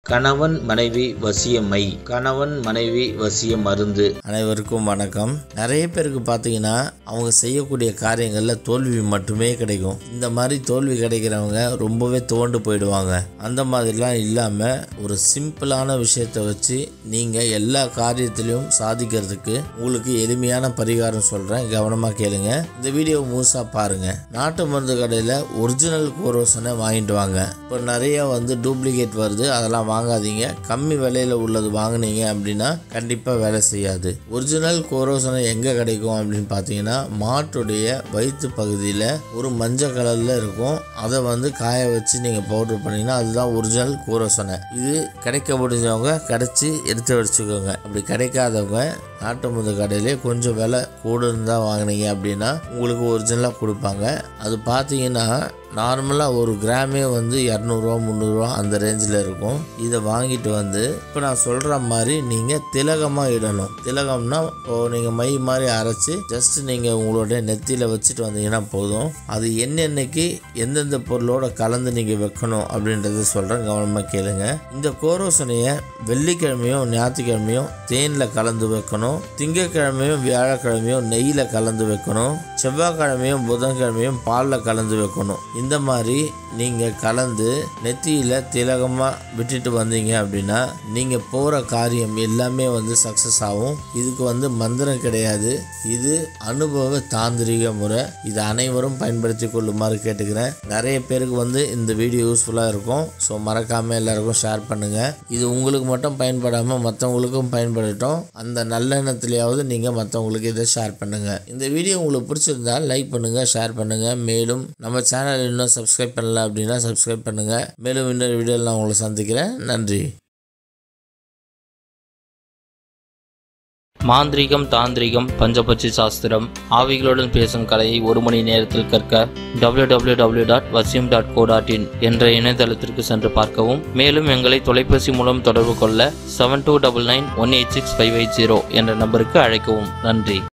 கணவன் மனைவி வசியமை கணவன் மனைவி வசிய மருந்து அனைவருக்கும் வணக்கம் நிறைய பேருக்கு பார்த்தீங்கன்னா அவங்க செய்யக்கூடிய காரியங்களில் தோல்வி மட்டுமே கிடைக்கும் இந்த மாதிரி தோல்வி கிடைக்கிறவங்க ரொம்பவே துவண்டு போயிடுவாங்க அந்த மாதிரிலாம் இல்லாமல் ஒரு சிம்பிளான விஷயத்தை வச்சு நீங்கள் எல்லா காரியத்திலையும் சாதிக்கிறதுக்கு உங்களுக்கு எளிமையான பரிகாரம் சொல்கிறேன் கவனமாக கேளுங்க இந்த வீடியோ முழுசாக பாருங்கள் நாட்டு மருந்து கடையில் ஒரிஜினல் கோரோசனை வாங்கிட்டு வாங்க இப்போ நிறைய வந்து டூப்ளிகேட் வருது அதெல்லாம் வாங்காதீங்க கம்மி விலையில் உள்ளது வாங்குனீங்க அப்படின்னா கண்டிப்பாக வேலை செய்யாது ஒரிஜினல் கோரோசனை எங்கே கிடைக்கும் அப்படின்னு பார்த்தீங்கன்னா மாட்டுடைய வயிற்று பகுதியில் ஒரு மஞ்சள் கலரில் இருக்கும் அதை வந்து காய வச்சு நீங்கள் பவுடர் பண்ணிங்கன்னா அதுதான் ஒரிஜினல் கோரோசனை இது கிடைக்க முடிஞ்சவங்க கிடச்சி எடுத்து வச்சுக்கோங்க அப்படி கிடைக்காதவங்க நாட்டு மருந்து கடையிலே கொஞ்சம் விலை கூடுன்னு தான் வாங்கினீங்க அப்படின்னா உங்களுக்கு ஒரிஜினலாக கொடுப்பாங்க அது பார்த்தீங்கன்னா நார்மலாக ஒரு கிராமே வந்து இரநூறுவா முந்நூறுரூவா அந்த ரேஞ்சில் இருக்கும் இதை வாங்கிட்டு வந்து இப்போ நான் சொல்கிற மாதிரி நீங்கள் திலகமாக இடணும் திலகம்னா இப்போ நீங்கள் மை மாதிரி அரைச்சி ஜஸ்ட் நீங்கள் உங்களுடைய நெத்தியில் வச்சுட்டு வந்தீங்கன்னா போதும் அது என்னென்னைக்கு எந்தெந்த பொருளோட கலந்து நீங்கள் வைக்கணும் அப்படின்றத சொல்கிறேன் கவனமாக கேளுங்க இந்த கோரோசனையை வெள்ளிக்கிழமையும் ஞாயிற்றுக்கிழமையும் தேனில் கலந்து வைக்கணும் திங்கக்கிழமையும் வியாழக்கிழமையும் நெய்யில் கலந்து வைக்கணும் செவ்வாய்க்கிழமையும் புதன்கிழமையும் பாலில் கலந்து வைக்கணும் இந்த மாதிரி நீங்கள் கலந்து நெத்தியில் திலகமாக விட்டுட்டு வந்தீங்க அப்படின்னா நீங்கள் போகிற காரியம் எல்லாமே வந்து சக்ஸஸ் ஆகும் இதுக்கு வந்து மந்திரம் கிடையாது இது அனுபவ தாந்திரிக முறை இது அனைவரும் பயன்படுத்தி கொள்ளுமாறு கேட்டுக்கிறேன் நிறைய பேருக்கு வந்து இந்த வீடியோ யூஸ்ஃபுல்லாக இருக்கும் ஸோ மறக்காமல் எல்லாருக்கும் ஷேர் பண்ணுங்கள் இது உங்களுக்கு மட்டும் பயன்படாமல் மற்றவங்களுக்கும் பயன்படட்டும் அந்த நல்லெண்ணத்துலையாவது நீங்கள் மற்றவங்களுக்கு இதை ஷேர் பண்ணுங்கள் இந்த வீடியோ உங்களுக்கு பிடிச்சிருந்தா லைக் பண்ணுங்கள் ஷேர் பண்ணுங்கள் மேலும் நம்ம சேனல் இன்னும் சப்ஸ்கிரைப் பண்ணல அப்படின்னா சப்ஸ்கிரைப் பண்ணுங்கள் மேலும் இன்னொரு வீடியோவில் நான் உங்களை சந்திக்கிறேன் நன்றி மாந்திரீகம் தாந்திரிகம் பஞ்சபட்சி சாஸ்திரம் ஆவிகளுடன் பேசும் கலையை ஒரு மணி நேரத்தில் கற்க www.vasim.co.in டாட் வசியம் டாட் கோ டாட் இன் என்ற இணையதளத்திற்கு சென்று பார்க்கவும் மேலும் எங்களை தொலைபேசி மூலம் தொடர்பு கொள்ள seven two double nine one eight six five eight zero என்ற நம்பருக்கு அழைக்கவும் நன்றி